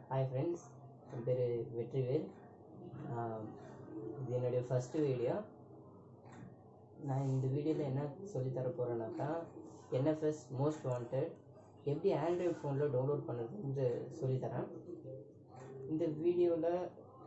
hi friends என் பேர் வெற்றிவேல் ஆஹ் இது என்னுடைய ஃபஸ்ட்டு வீடியோ நான் இந்த வீடியோவில் என்ன சொல்லித் தர போகிறேன்னாக்கா என்எஃப்எஸ் மோஸ்ட் வாண்டட் எப்படி ஆண்ட்ராய்ட் ஃபோனில் டவுன்லோட் பண்ணுறதுன்னு சொல்லித்தரேன் இந்த வீடியோவில்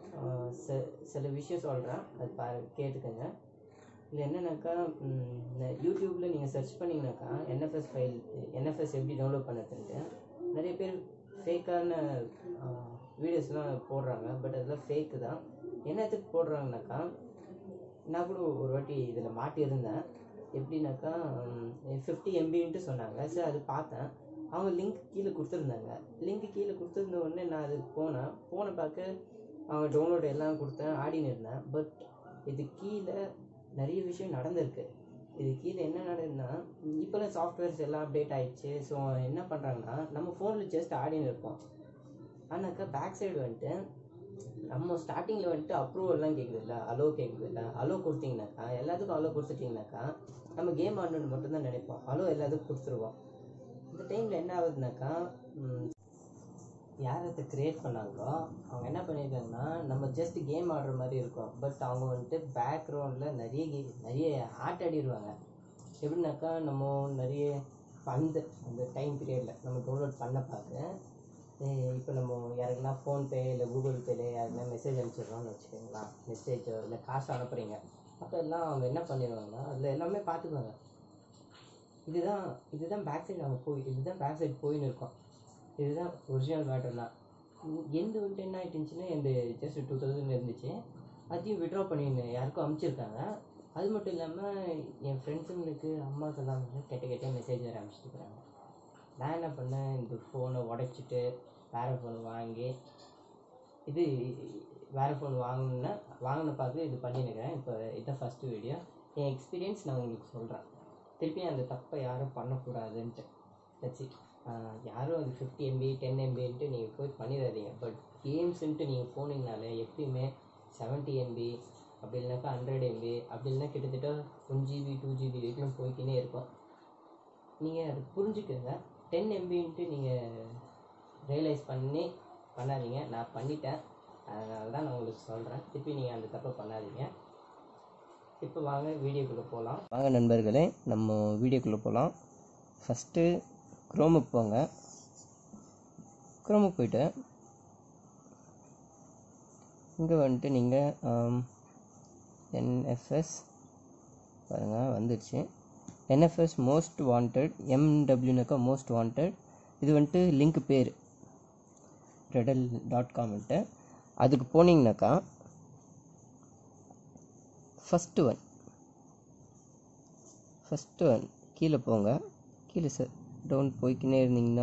ச சில விஷயம் சொல்கிறேன் அது பா கேட்டுக்கோங்க இது என்னன்னாக்கா யூடியூப்பில் நீங்கள் சர்ச் பண்ணிங்கனாக்கா என்எஃப்எஸ் ஃபைல் என்எஃப்எஸ் எப்படி டவுன்லோட் பண்ணுறதுன்ட்டு நிறைய பேர் ஃபேக்கான வீடியோஸ்லாம் போடுறாங்க பட் அதெல்லாம் ஃபேக்கு தான் என்னத்துக்கு போடுறாங்கனாக்கா நான் கூட ஒரு வாட்டி இதில் மாட்டியிருந்தேன் எப்படின்னாக்கா ஃபிஃப்டி எம்பின்ட்டு சொன்னாங்க சரி அது பார்த்தேன் அவங்க லிங்க் கீழே கொடுத்துருந்தாங்க லிங்க் கீழே கொடுத்துருந்த உடனே நான் அதுக்கு போனேன் போன பார்க்க அவங்க டவுன்லோட் எல்லாம் கொடுத்தேன் ஆடின்னு இருந்தேன் பட் இது கீழே நிறைய விஷயம் நடந்திருக்கு இது கீழே என்ன நடக்குதுன்னா இப்போலாம் சாஃப்ட்வேர்ஸ் எல்லாம் அப்டேட் ஆயிடுச்சு ஸோ என்ன பண்ணுறாங்கன்னா நம்ம ஃபோனில் ஜஸ்ட் ஆடின்னு இருப்போம் ஆனாக்கா பேக் சைடு வந்துட்டு நம்ம ஸ்டார்டிங்கில் வந்துட்டு அப்ரூவல்லாம் கேட்குது இல்லை அலோ கேட்குது இல்லை அலோ கொடுத்தீங்கனாக்கா எல்லாத்துக்கும் அலோ கொடுத்துட்டிங்கனாக்கா நம்ம கேம் ஆடணுன்னு மட்டும்தான் நினைப்போம் அலோ எல்லாத்துக்கும் கொடுத்துருவோம் இந்த டைமில் என்ன ஆகுதுனாக்கா ம், யார் அதை க்ரியேட் பண்ணாங்களோ அவங்க என்ன பண்ணியிருக்காங்கன்னா நம்ம ஜஸ்ட் கேம் ஆடுற மாதிரி இருக்கும் பட் அவங்க வந்துட்டு பேக்ரவுண்டில் நிறைய கே நிறைய ஆட் ஆடிடுவாங்க எப்படின்னாக்கா நம்ம நிறைய இப்ப அந்த அந்த டைம் பீரியடில் நம்ம டவுன்லோட் பண்ண பார்க்க இப்போ நம்ம யாருக்குன்னா ஃபோன்பே இல்லை கூகுள் பேல யாருக்குன்னா மெசேஜ் அனுப்பிச்சிடுறோம்னு வச்சுக்கோங்களேன் மெசேஜோ இல்லை காசு அனுப்புகிறீங்க அப்போ எல்லாம் அவங்க என்ன பண்ணிடுவாங்கன்னா அதில் எல்லாமே பார்த்துக்குவாங்க இதுதான் இதுதான் பேக் சைடு அவங்க போய் இதுதான் பேக் சைடு போயின்னு இருக்கோம் இதுதான் ஒரிஜினல் மேட்டர்னா எந்த வந்துட்டு என்ன ஆகிட்டுச்சுன்னா எந்த ஜஸ்ட் டூ தௌசண்ட் இருந்துச்சு அதையும் விட்ரா பண்ணியிருந்தேன் யாருக்கும் அனுப்பிச்சிருக்காங்க அது மட்டும் இல்லாமல் என் ஃப்ரெண்ட்ஸுங்களுக்கு அம்மாவுக்கு எல்லாம் வந்து கெட்ட கெட்ட மெசேஜ் வேறு அனுப்பிச்சிருக்காங்க நான் என்ன பண்ணேன் இந்த ஃபோனை உடச்சிட்டு வேறு ஃபோன் வாங்கி இது வேறு ஃபோன் வாங்கின வாங்கின பார்த்து இது பண்ணியிருக்கிறேன் இப்போ இதுதான் ஃபஸ்ட்டு வீடியோ என் எக்ஸ்பீரியன்ஸ் நான் உங்களுக்கு சொல்கிறேன் திருப்பி அந்த தப்பை யாரும் பண்ணக்கூடாதுன்ட்டு தட்ஸ் இட் யாரும் அது ஃபிஃப்டி எம்பி டென் எம்பின்ட்டு நீங்கள் போய் பண்ணிடாதீங்க பட் கேம்ஸுன்ட்டு நீங்கள் போனீங்கனாலே எப்பயுமே செவன்ட்டி எம்பி அப்படி இல்லைனாக்கா ஹண்ட்ரட் எம்பி அப்படி இல்லைனா கிட்டத்தட்ட ஒன் ஜிபி டூ ஜிபி வரைக்கும் போய்க்கினே இருக்கும் நீங்கள் அது புரிஞ்சுக்கோங்க டென் எம்பின்ட்டு நீங்கள் ரியலைஸ் பண்ணி பண்ணாதீங்க நான் பண்ணிட்டேன் அதனால தான் நான் உங்களுக்கு சொல்கிறேன் திருப்பி நீங்கள் அந்த தப்பை பண்ணாதீங்க இப்போ வாங்க வீடியோக்குள்ளே போகலாம் வாங்க நண்பர்களே நம்ம வீடியோக்குள்ளே போகலாம் ஃபஸ்ட்டு குரோமுக்கு போங்க குரோமுக்கு போயிட்டு இங்கே வந்துட்டு நீங்கள் என்எஃப்எஸ் பாருங்கள் வந்துடுச்சு என்எஃப்எஸ் மோஸ்ட் வாண்டட் எம்டபிள்யூனாக்கா மோஸ்ட் வாண்டட் இது வந்துட்டு லிங்க் பேர் ரெடல் டாட் காம்ன்ட்டு அதுக்கு போனீங்கனாக்கா ஃபஸ்ட்டு ஒன் ஃபஸ்ட்டு ஒன் கீழே போங்க கீழே சார் டவுன் போய்க்கினே இருந்தீங்கன்னா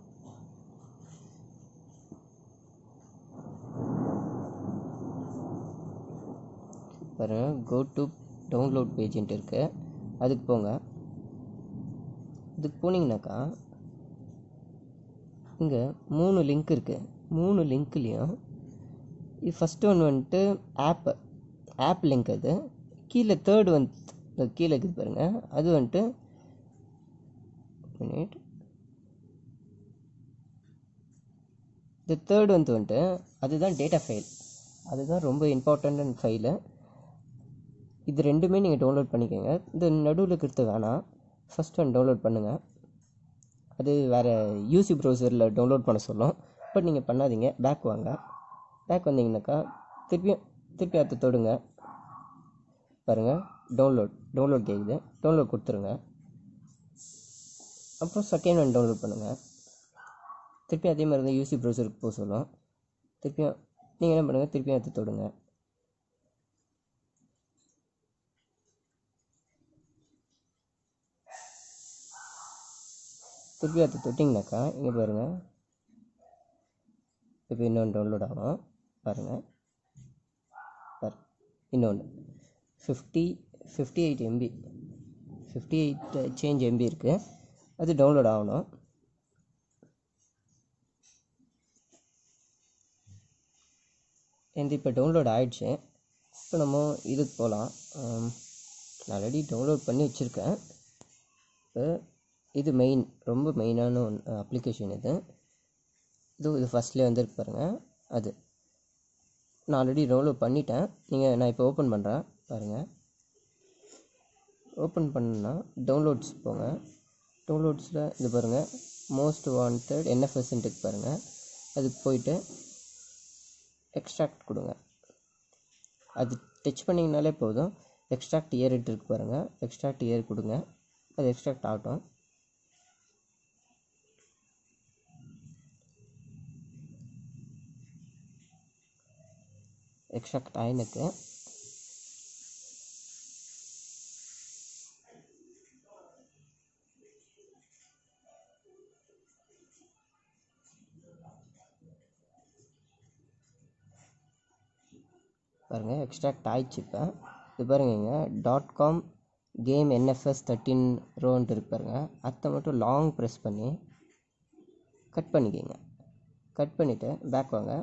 பாருங்கள் கோ டு டவுன்லோட் பேஜ்ன்ட்டு இருக்குது அதுக்கு போங்க இதுக்கு போனீங்கனாக்கா இங்கே மூணு லிங்க் இருக்குது மூணு லிங்க்லேயும் இது ஃபஸ்ட்டு ஒன் வந்துட்டு ஆப்பு ஆப் லிங்க் அது கீழே தேர்ட் வந்து கீழே இருக்குது பாருங்கள் அது வந்துட்டு மினிட் இந்த தேர்ட் வந்து வந்துட்டு அதுதான் டேட்டா ஃபைல் அதுதான் ரொம்ப இம்பார்ட்டண்ட் ஃபைலு இது ரெண்டுமே நீங்கள் டவுன்லோட் பண்ணிக்கோங்க இந்த நடுவில் இருக்கிறது வேணாம் ஃபஸ்ட் ஒன் டவுன்லோட் பண்ணுங்கள் அது வேறு யூசி ப்ரௌசரில் டவுன்லோட் பண்ண சொல்லும் பட் நீங்கள் பண்ணாதீங்க பேக் வாங்க பேக் வந்தீங்கன்னாக்கா திருப்பியும் திருப்பி அதை தொடுங்க பாருங்கள் டவுன்லோட் டவுன்லோட் கேட்குது டவுன்லோட் கொடுத்துருங்க அப்புறம் செகண்ட் ஒன் டவுன்லோட் பண்ணுங்கள் திருப்பி அதே மாதிரி தான் யூசி ப்ரௌசருக்கு போக சொல்லும் திருப்பியும் நீங்கள் என்ன பண்ணுங்கள் திருப்பியும் அதை தொடுங்க திருப்பி அதை தொட்டிங்கனாக்கா இங்கே பாருங்கள் இப்போ இன்னொன்று டவுன்லோட் ஆகும் பாருங்கள் பாரு இன்னொன்று fifty fifty eight MB fifty eight change MB இருக்குது அது டவுன்லோட் ஆகணும் எந்த இப்போ டவுன்லோட் ஆயிடுச்சு இப்போ நம்ம இதுக்கு போகலாம் நான் ஆல்ரெடி டவுன்லோட் பண்ணி வச்சுருக்கேன் இப்போ இது மெயின் ரொம்ப மெயினான ஒன் அப்ளிகேஷன் இது இது இது ஃபஸ்ட்லேயே வந்துருக்கு பாருங்கள் அது நான் ஆல்ரெடி டவுன்லோட் பண்ணிட்டேன் நீங்கள் நான் இப்போ ஓப்பன் பண்ணுறேன் பாருங்கள் ஓப்பன் பண்ணால் டவுன்லோட்ஸ் போங்க டவுன்லோட்ஸில் இது பாருங்கள் மோஸ்ட் வாண்டட் என்எஃப்எஸ்ன்ட்டு இருக்கு பாருங்கள் அதுக்கு போயிட்டு எக்ஸ்ட்ராக்ட் கொடுங்க அது டச் பண்ணிங்கனாலே போதும் எக்ஸ்ட்ராக்ட் இயர் இருக்கு பாருங்கள் எக்ஸ்ட்ராக்ட் இயர் கொடுங்க அது எக்ஸ்ட்ராக்ட் ஆகட்டும் எக்ஸ்ட்ராக்ட் ஆயினுக்கு பாருங்கள் எக்ஸ்ட்ராக்ட் ஆயிடுச்சு இப்போ இது பாருங்க dot com game NFS thirteen ரோன்ட்டு இருக்கு பாருங்க அதை மட்டும் லாங் ப்ரெஸ் பண்ணி கட் பண்ணிக்கிங்க கட் பண்ணிவிட்டு பேக் வாங்க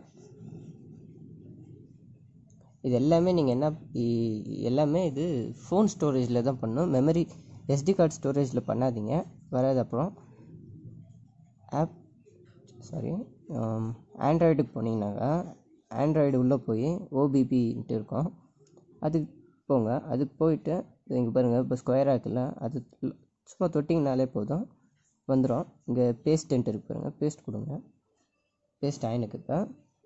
இது எல்லாமே நீங்கள் என்ன இ- எல்லாமே இது ஃபோன் ஸ்டோரேஜில் தான் பண்ணணும் மெமரி எஸ்டி கார்டு ஸ்டோரேஜில் பண்ணாதீங்க வராது அப்புறம் ஆப் சாரி ஆண்ட்ராய்டுக்கு போனீங்கன்னாக்கா ஆண்ட்ராய்டு உள்ளே போய் ஓபிபின்ட்டு இருக்கும் அதுக்கு போங்க அதுக்கு போயிட்டு இங்கே பாருங்கள் இப்போ ஸ்கொயராக இருக்குல்ல அது சும்மா தொட்டிங்கனாலே போதும் வந்துடும் இங்கே பேஸ்ட்டுன்ட்டு இருக்கு பாருங்கள் பேஸ்ட் கொடுங்க பேஸ்ட் ஆயினுக்கு இப்போ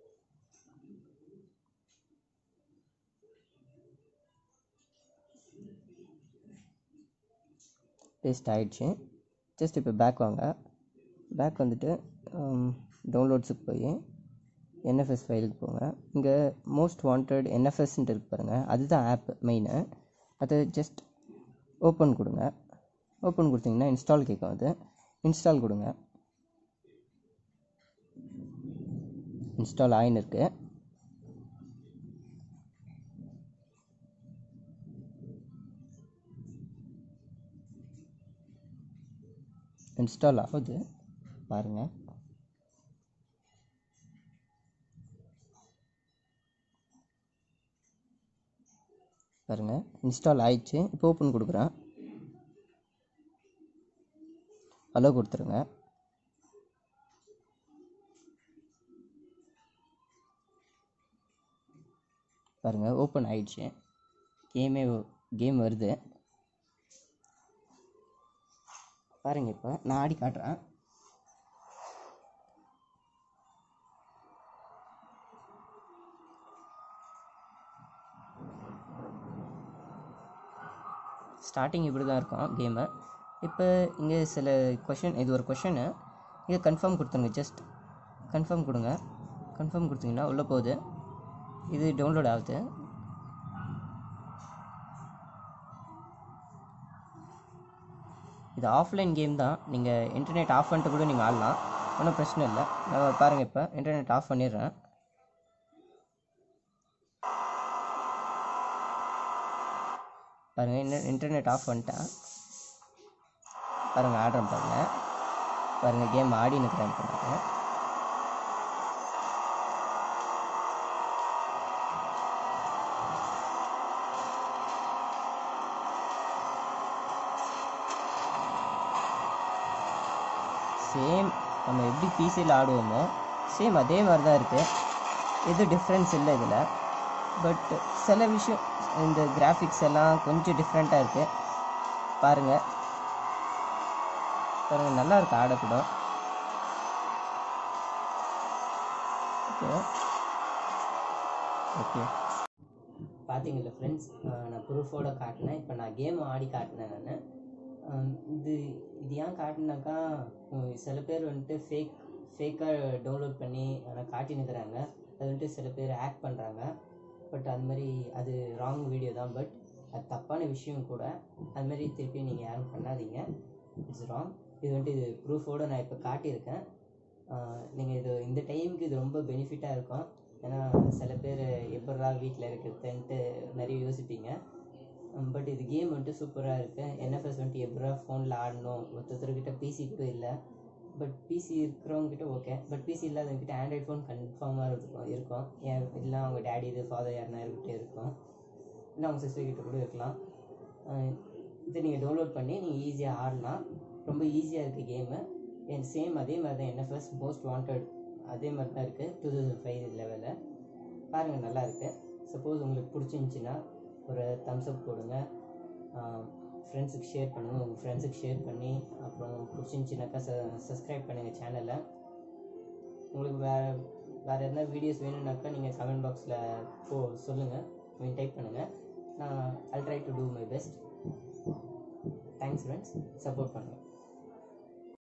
பேஸ்ட் ஆயிடுச்சு ஜஸ்ட் இப்போ பேக் வாங்க பேக் வந்துட்டு டவுன்லோட்ஸுக்கு போய் என்எஃப்எஸ் ஃபைலுக்கு போங்க இங்கே மோஸ்ட் வாண்டட் என்எஃப்எஸ்ன்ட்டு இருக்கு பாருங்கள் அதுதான் ஆப் மெயினு அதை ஜஸ்ட் ஓப்பன் கொடுங்க ஓப்பன் கொடுத்தீங்கன்னா இன்ஸ்டால் கேட்கும் அது இன்ஸ்டால் கொடுங்க இன்ஸ்டால் ஆயின்னு இருக்கு இன்ஸ்டால் ஆகுது பாருங்கள் பாருங்கள் இன்ஸ்டால் ஆயிடுச்சு இப்போ ஓப்பன் கொடுக்குறேன் அலோ கொடுத்துருங்க பாருங்கள் ஓப்பன் ஆயிடுச்சு கேமே கேம் வருது பாருங்க இப்போ நான் ஆடி காட்டுறேன் ஸ்டார்டிங் இப்படி தான் இருக்கும் கேமு இப்போ இங்கே சில கொஷின் இது ஒரு கொஷனு இங்கே கன்ஃபார்ம் கொடுத்துருங்க ஜஸ்ட் கன்ஃபார்ம் கொடுங்க கன்ஃபார்ம் கொடுத்தீங்கன்னா உள்ளே போகுது இது டவுன்லோட் ஆகுது இது ஆஃப்லைன் கேம் தான் நீங்கள் இன்டர்நெட் ஆஃப் பண்ணிட்டு கூட நீங்கள் ஆடலாம் ஒன்றும் பிரச்சனை இல்லை நான் பாருங்கள் இப்போ இன்டர்நெட் ஆஃப் பண்ணிடுறேன் பாருங்கள் இன்னும் இன்டர்நெட் ஆஃப் பண்ணிட்டேன் பாருங்கள் ஆடுறேன் பாருங்கள் பாருங்கள் கேம் ஆடி நிற்கிறேன் இப்போ நான் சேம் நம்ம எப்படி பிசியில் ஆடுவோமோ சேம் அதே மாதிரி தான் இருக்குது எதுவும் டிஃப்ரென்ஸ் இல்லை இதில் பட் சில விஷயம் இந்த கிராஃபிக்ஸ் எல்லாம் கொஞ்சம் டிஃப்ரெண்ட்டாக இருக்குது பாருங்கள் பாருங்கள் நல்லா இருக்கு ஆடக்கூட ஓகே ஓகே பார்த்தீங்களா ஃப்ரெண்ட்ஸ் நான் ப்ரூஃபோட காட்டினேன் இப்போ நான் கேம் ஆடி காட்டினேன் நான் இது இது ஏன் காட்டினாக்கா உம், சில பேர் வந்துட்டு ஃபேக் ஃபேக்காக டவுன்லோட் பண்ணி ஆனால் காட்டினுக்கிறாங்க அது வந்துட்டு சில பேர் ஆக்ட் பண்ணுறாங்க பட் அது மாதிரி அது ராங் வீடியோ தான் பட் அது தப்பான விஷயம் கூட அது மாதிரி திருப்பி நீங்கள் யாரும் பண்ணாதீங்க இட்ஸ் ராங் இது வந்துட்டு இது ப்ரூஃபோடு நான் இப்போ காட்டியிருக்கேன் நீங்கள் இது இந்த டைமுக்கு இது ரொம்ப பெனிஃபிட்டாக இருக்கும் ஏன்னா சில பேர் எப்படா வீட்டில் இருக்கிறதுன்ட்டு நிறைய யோசிப்பீங்க பட் இது கேம் வந்துட்டு சூப்பராக இருக்குது என்எஃப்எஸ் வந்துட்டு எப்படா ஃபோனில் ஆடணும் ஒருத்தர்கிட்ட பிசி கூட இல்லை பட் பிசி இருக்கிறவங்ககிட்ட ஓகே பட் பிசி இல்லாதவங்ககிட்ட ஆண்ட்ராய்ட் ஃபோன் கன்ஃபார்மாக இருக்கும் இருக்கும் ஏன் இல்லை அவங்க டேடி இது ஃபாதர் யாருனா இருக்கிட்டே இருக்கும் இல்லை அவங்க சிஸ்டர் கிட்ட கூட இருக்கலாம் அஹ் இதை நீங்கள் டவுன்லோட் பண்ணி நீங்கள் ஈஸியாக ஆடலாம் ரொம்ப ஈஸியாக இருக்குது கேமு சேம் அதே மாதிரி தான் என்எஃப்எஸ் மோஸ்ட் வாண்டட் அதே மாதிரி தான் இருக்குது டூ தௌசண்ட் ஃபைவ் லெவலில் பாருங்கள் நல்லா இருக்கு சப்போஸ் உங்களுக்கு பிடிச்சிருந்துச்சின்னா ஒரு தம்ஸ் அப் போடுங்க ஃப்ரெண்ட்ஸுக்கு ஷேர் பண்ணுங்கள் உங்கள் ஃப்ரெண்ட்ஸுக்கு ஷேர் பண்ணி அப்புறம் பிடிச்சிருந்துச்சினாக்கா ச சப்ஸ்கிரைப் பண்ணுங்கள் சேனலை உங்களுக்கு வேறு வேறு எதனா வீடியோஸ் வேணும்னாக்கா நீங்கள் கமெண்ட் பாக்ஸில் போ சொல்லுங்கள் நீங்கள் டைப் பண்ணுங்கள் நான் I try to do my best thanks friends support பண்ணுங்கள்